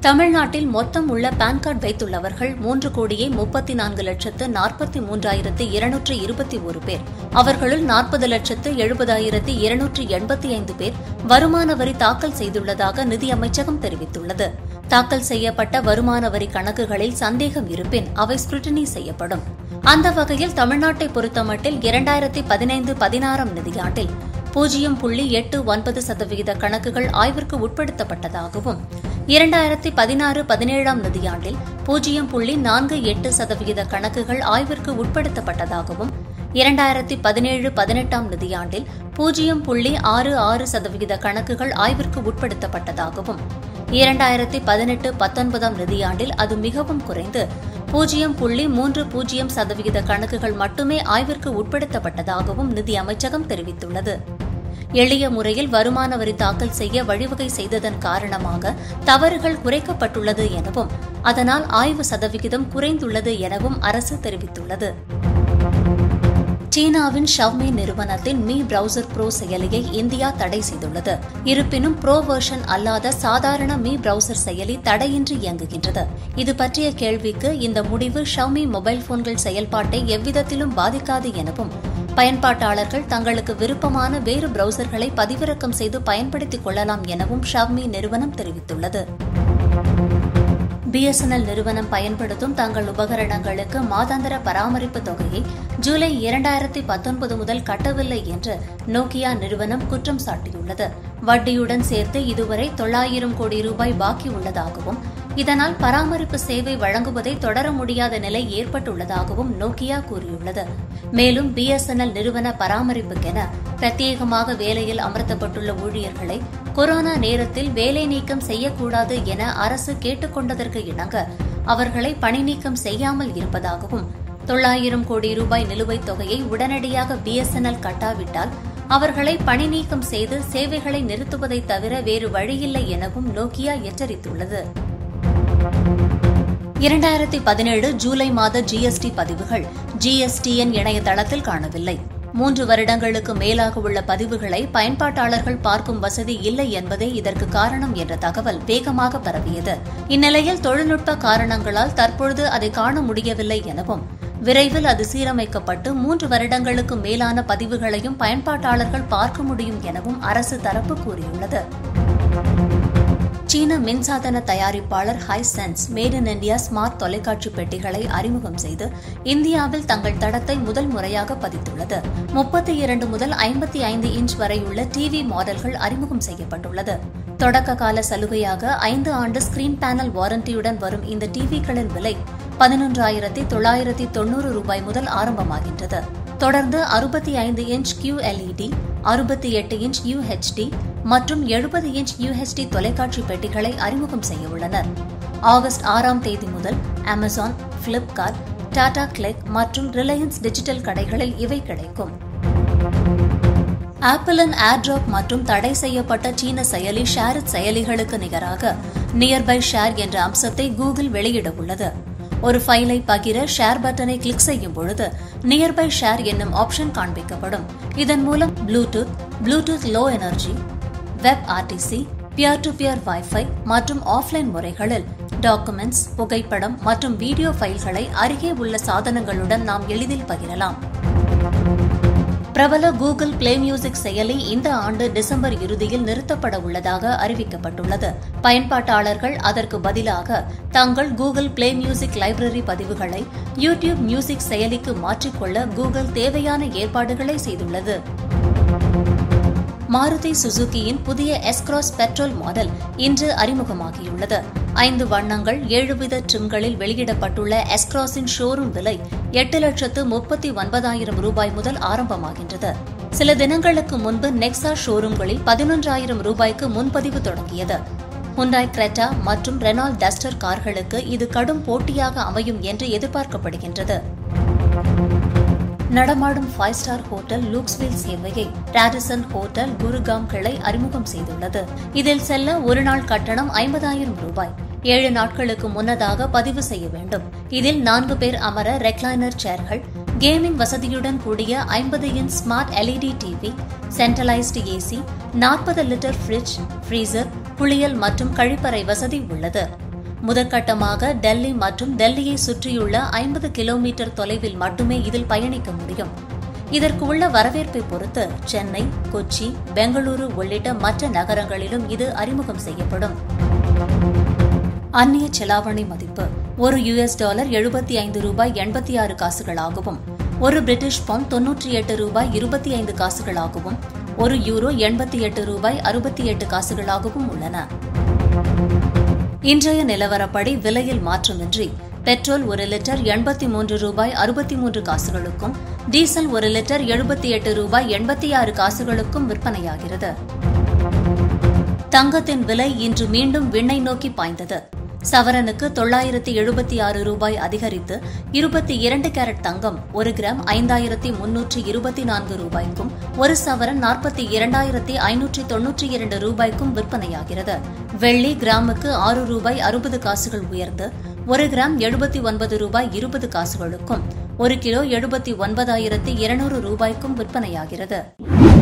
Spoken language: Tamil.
தமிழ்நாட்டில் மொத்தம் உள்ள பான் கார்டு வைத்துள்ளவர்கள் மூன்று கோடியே முப்பத்தி நான்கு லட்சத்து நாற்பத்தி மூன்றாயிரத்து இருநூற்று இருபத்தி ஒரு பேர் அவர்களுள் நாற்பது லட்சத்து எழுபதாயிரத்து இருநூற்று எண்பத்தி ஐந்து பேர் வருமான வரி தாக்கல் செய்துள்ளதாக நிதியமைச்சகம் தெரிவித்துள்ளது தாக்கல் செய்யப்பட்ட வருமான வரி கணக்குகளில் சந்தேகம் இருப்பின் அவை ஸ்கிருட்டினி செய்யப்படும் அந்த வகையில் தமிழ்நாட்டை பொறுத்தமட்டில் இரண்டாயிரத்தி பதினைந்து பதினாறாம் நிதியாண்டில் பூஜ்ஜியம் புள்ளி எட்டு ஒன்பது சதவீத கணக்குகள் ஆய்விற்கு உட்படுத்தப்பட்டதாகவும் இரண்டாயிரத்தி பதினாறு பதினேழாம் நிதியாண்டில் பூஜ்ஜியம் புள்ளி நான்கு எட்டு சதவீத கணக்குகள் ஆய்விற்கு உட்படுத்தப்பட்டதாகவும் இரண்டாயிரத்தி பதினேழு பதினெட்டாம் நிதியாண்டில் பூஜ்ஜியம் புள்ளி ஆறு ஆறு சதவீத கணக்குகள் ஆய்விற்கு உட்படுத்தப்பட்டதாகவும் இரண்டாயிரத்தி பதினெட்டு பத்தொன்பதாம் நிதியாண்டில் அது மிகவும் குறைந்து பூஜ்ஜியம் புள்ளி மூன்று பூஜ்ஜியம் சதவிகித கணக்குகள் மட்டுமே ஆய்விற்கு உட்படுத்தப்பட்டதாகவும் நிதி அமைச்சகம் தெரிவித்துள்ளது எளிய முறையில் வருமான வரி தாக்கல் செய்ய வழிவகை செய்ததன் காரணமாக தவறுகள் குறைக்கப்பட்டுள்ளது எனவும் அதனால் ஆய்வு சதவிகிதம் குறைந்துள்ளது எனவும் அரசு தெரிவித்துள்ளது சீனாவின் ஷவ்மி நிறுவனத்தின் மீ பிரவுசர் ப்ரோ செயலியை இந்தியா தடை செய்துள்ளது இருப்பினும் ப்ரோ வெர்ஷன் அல்லாத சாதாரண மீ பிரவுசர் செயலி தடையின்றி இயங்குகின்றது இது பற்றிய கேள்விக்கு இந்த முடிவு ஷவ்மி மொபைல் போன்கள் செயல்பாட்டை எவ்விதத்திலும் பாதிக்காது எனவும் பயன்பாட்டாளர்கள் தங்களுக்கு விருப்பமான வேறு பிரவுசர்களை பதிவிறக்கம் செய்து பயன்படுத்திக் கொள்ளலாம் எனவும் ஷவ்மி நிறுவனம் தெரிவித்துள்ளது பிஎஸ்என்எல் நிறுவனம் பயன்படுத்தும் தங்கள் உபகரணங்களுக்கு மாதாந்திர பராமரிப்பு தொகையை ஜூலை இரண்டாயிரத்தி பத்தொன்பது முதல் கட்டவில்லை என்று நோக்கியா நிறுவனம் குற்றம் சாட்டியுள்ளது வட்டியுடன் சேர்த்து இதுவரை தொள்ளாயிரம் கோடி ரூபாய் பாக்கி உள்ளதாகவும் இதனால் பராமரிப்பு சேவை வழங்குவதை தொடர முடியாத நிலை ஏற்பட்டுள்ளதாகவும் நோக்கியா கூறியுள்ளது மேலும் பிஎஸ்என்எல் நிறுவன பராமரிப்புக்கென பிரத்யேகமாக வேலையில் அமர்த்தப்பட்டுள்ள ஊழியர்களை கொரோனா நேரத்தில் வேலை நீக்கம் செய்யக்கூடாது என அரசு கேட்டுக் கொண்டதற்கு இணங்க அவர்களை பணி நீக்கம் செய்யாமல் இருப்பதாகவும் தொள்ளாயிரம் கோடி ரூபாய் நிலுவைத் தொகையை உடனடியாக பிஎஸ்என்எல் கட்டாவிட்டால் அவர்களை பணி நீக்கம் செய்து சேவைகளை நிறுத்துவதை தவிர வேறு வழியில்லை எனவும் நோக்கியா எச்சரித்துள்ளது இரண்டாயிரத்தி பதினேழு ஜூலை மாத ஜிஎஸ்டி பதிவுகள் ஜிஎஸ்டிஎன் இணையதளத்தில் காணவில்லை மூன்று வருடங்களுக்கு மேலாக உள்ள பதிவுகளை பயன்பாட்டாளர்கள் பார்க்கும் வசதி இல்லை என்பதே இதற்கு காரணம் என்ற தகவல் வேகமாக பரவியது இந்நிலையில் தொழில்நுட்ப காரணங்களால் தற்பொழுது அதை காண முடியவில்லை எனவும் விரைவில் அது சீரமைக்கப்பட்டு மூன்று வருடங்களுக்கு மேலான பதிவுகளையும் பயன்பாட்டாளர்கள் பார்க்க முடியும் எனவும் அரசு தரப்பு கூறியுள்ளது சீன மின்சாதன தயாரிப்பாளர் Hisense made in India smart தொலைக்காட்சி பெட்டிகளை அறிமுகம் செய்து இந்தியாவில் தங்கள் தடத்தை முதல் முறையாக பதித்துள்ளது முப்பத்தி இரண்டு முதல் ஐம்பத்தி ஐந்து இன்ச் வரையுள்ள டிவி மாடல்கள் அறிமுகம் செய்யப்பட்டுள்ளது தொடக்க கால சலுகையாக ஐந்து ஆண்டு ஸ்கிரீன் பேனல் வாரண்டியுடன் வரும் இந்த டிவிகளின் விலை பதினொன்றாயிரத்தி தொள்ளாயிரத்தி தொன்னூறு ரூபாய் முதல் ஆரம்பமாகின்றது தொடர்ந்து அறுபத்தி ஐந்து இன்ச் கியூஎல்இடி அறுபத்தி எட்டு இன்ச் யூஹெச்டி மற்றும் எழுபது இன்ச் யூஹெச்டி தொலைக்காட்சி பெட்டிகளை அறிமுகம் செய்ய உள்ளனர் ஆகஸ்ட் ஆறாம் தேதி முதல் அமேசான் பிளிப்கார்ட் டாடா கிளிக் மற்றும் ரிலையன்ஸ் டிஜிட்டல் கடைகளில் இவை கிடைக்கும் ஆப்பிளின் ஏர்ட்ராப் மற்றும் தடை செய்யப்பட்ட சீன செயலி ஷேரிட் செயலிகளுக்கு நிகராக நியர்பை ஷேர் என்ற அம்சத்தை கூகுள் வெளியிட உள்ளது ஒரு ஃபைலை பகிர ஷேர் பட்டனை கிளிக் செய்யும் பொழுது நியர்பை ஷேர் என்னும் ஆப்ஷன் காண்பிக்கப்படும் இதன் மூலம் Bluetooth Bluetooth low energy web RTC peer to peer WiFi மற்றும் ஆஃப்லைன் முறைகளில் டாக்குமெண்ட்ஸ் புகைப்படம் மற்றும் வீடியோ ஃபைல்களை அருகே உள்ள சாதனங்களுடன் நாம் எளிதில் பகிரலாம் பிரபல கூகுள் பிளே மியூசிக் செயலி இந்த ஆண்டு டிசம்பர் இறுதியில் நிறுத்தப்பட உள்ளதாக அறிவிக்கப்பட்டுள்ளது பயன்பாட்டாளர்கள் அதற்கு பதிலாக தங்கள் கூகுள் பிளே மியூசிக் லைப்ரரி பதிவுகளை யூடியூப் மியூசிக் செயலிக்கு மாற்றிக்கொள்ள கூகுள் தேவையான ஏற்பாடுகளை செய்துள்ளது மாருதி சுசுகியின் புதிய எஸ்கிராஸ் பெட்ரோல் மாடல் இன்று அறிமுகமாகியுள்ளது ஐந்து வண்ணங்கள் ஏழு வித ட்ரிம்களில் வெளியிடப்பட்டுள்ள எஸ்கிராஸின் ஷோரூம் விலை எட்டு லட்சத்து முப்பத்தி ஒன்பதாயிரம் ரூபாய் முதல் ஆரம்பமாகின்றது சில தினங்களுக்கு முன்பு நெக்ஸா ஷோரூம்களில் பதினொன்றாயிரம் ரூபாய்க்கு முன்பதிவு தொடங்கியது ஹுண்டாய் கிரெட்டா மற்றும் ரெனால்ட் டஸ்டர் கார்களுக்கு இது கடும் போட்டியாக அமையும் என்று எதிர்பார்க்கப்படுகின்றது நடமாடும் ஃபைவ் ஸ்டார் ஹோட்டல் லூக்ஸ்வில் சேவையை ராடிசன் ஹோட்டல் குருகாம் கிளை அறிமுகம் செய்துள்ளது இதில் செல்ல ஒரு நாள் கட்டணம் ஐம்பதாயிரம் ரூபாய் ஏழு நாட்களுக்கு முன்னதாக பதிவு செய்ய வேண்டும் இதில் நான்கு பேர் அமர ரெக்லைனர் சேர்கள் கேமிங் வசதியுடன் கூடிய ஐம்பது inch smart LED TV centralised AC நாற்பது லிட்டர் ஃபிரிட்ஜ் ஃப்ரீசர் குளியல் மற்றும் கழிப்பறை வசதி உள்ளது முதற்கட்டமாக டெல்லி மற்றும் டெல்லியை சுற்றியுள்ள ஐம்பது கிலோமீட்டர் தொலைவில் மட்டுமே இதில் பயணிக்க முடியும் இதற்கு உள்ள வரவேற்பை பொறுத்து சென்னை கொச்சி பெங்களூரு உள்ளிட்ட மற்ற நகரங்களிலும் இது அறிமுகம் செய்யப்படும் அந்நிய செலாவணி மதிப்பு ஒரு யுஎஸ் டாலர் எழுபத்தி ஐந்து ரூபாய் எண்பத்தி ஆறு காசுகளாகவும் ஒரு பிரிட்டிஷ் பவுண்ட் தொன்னூற்றி எட்டு ரூபாய் இருபத்தி ஐந்து காசுகளாகவும் ஒரு யூரோ எண்பத்தி எட்டு ரூபாய் அறுபத்தி எட்டு காசுகளாகவும் உள்ளன இன்றைய நிலவரப்படி விலையில் மாற்றமின்றி பெட்ரோல் ஒரு லிட்டர் எண்பத்தி மூன்று ரூபாய் அறுபத்தி மூன்று காசுகளுக்கும் டீசல் ஒரு லிட்டர் எழுபத்தி எட்டு ரூபாய் எண்பத்தி ஆறு காசுகளுக்கும் விற்பனையாகிறது தங்கத்தின் விலை இன்று மீண்டும் விண்ணை நோக்கி பாய்ந்தது சவரனுக்கு தொள்ளாயிரத்தி எழுபத்தி ஆறு ரூபாய் அதிகரித்து இருபத்தி இரண்டு கேரட் தங்கம் ஒரு கிராம் ஐந்தாயிரத்தி முன்னூற்றி இருபத்தி நான்கு ரூபாய்க்கும் ஒரு சவரன் நாற்பத்தி இரண்டாயிரத்தி ஐநூற்றி தொன்னூற்றி இரண்டு ரூபாய்க்கும் விற்பனையாகிறது வெள்ளி கிராமுக்கு ஆறு ரூபாய் அறுபது காசுகள் உயர்ந்து ஒரு கிராம் எழுபத்தி ஒன்பது ரூபாய் இருபது காசுகளுக்கும் ஒரு கிலோ எழுபத்தி ஒன்பதாயிரத்தி இருநூறு ரூபாய்க்கும் விற்பனையாகிறது